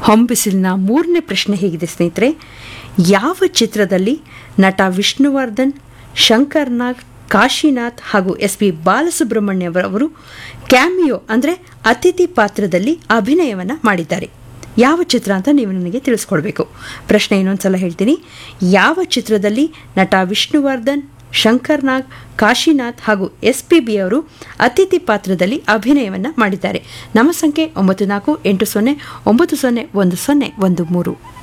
ಹೊಂಬಿಸಿಲಿನ ಮೂರನೇ ಪ್ರಶ್ನೆ ಹೇಗಿದೆ ಸ್ನೇಹಿತರೆ ಯಾವ ಚಿತ್ರದಲ್ಲಿ ನಟ ವಿಷ್ಣುವರ್ಧನ್ ಶಂಕರ್ ನಾಗ್ ಕಾಶಿನಾಥ್ ಹಾಗೂ ಎಸ್ ಪಿ ಬಾಲಸುಬ್ರಹ್ಮಣ್ಯ ಅವರು ಕ್ಯಾಮಿಯೋ ಅಂದರೆ ಅತಿಥಿ ಪಾತ್ರದಲ್ಲಿ ಅಭಿನಯವನ್ನು ಮಾಡಿದ್ದಾರೆ ಯಾವ ಚಿತ್ರ ಅಂತ ನೀವು ನನಗೆ ತಿಳಿಸ್ಕೊಡ್ಬೇಕು ಪ್ರಶ್ನೆ ಇನ್ನೊಂದ್ಸಲ ಹೇಳ್ತೀನಿ ಯಾವ ಚಿತ್ರದಲ್ಲಿ ನಟ ವಿಷ್ಣುವರ್ಧನ್ ಶಂಕರ್ ನಾಗ್ ಕಾಶಿನಾಥ್ ಹಾಗೂ ಎಸ್ ಪಿ ಬಿ ಅವರು ಅತಿಥಿ ಪಾತ್ರದಲ್ಲಿ ಅಭಿನಯವನ್ನು ಮಾಡಿದ್ದಾರೆ ನಮ್ಮ ಸಂಖ್ಯೆ ಒಂಬತ್ತು ನಾಲ್ಕು ಎಂಟು ಸೊನ್ನೆ ಒಂಬತ್ತು ಸೊನ್ನೆ ಒಂದು ಸೊನ್ನೆ ಒಂದು ಮೂರು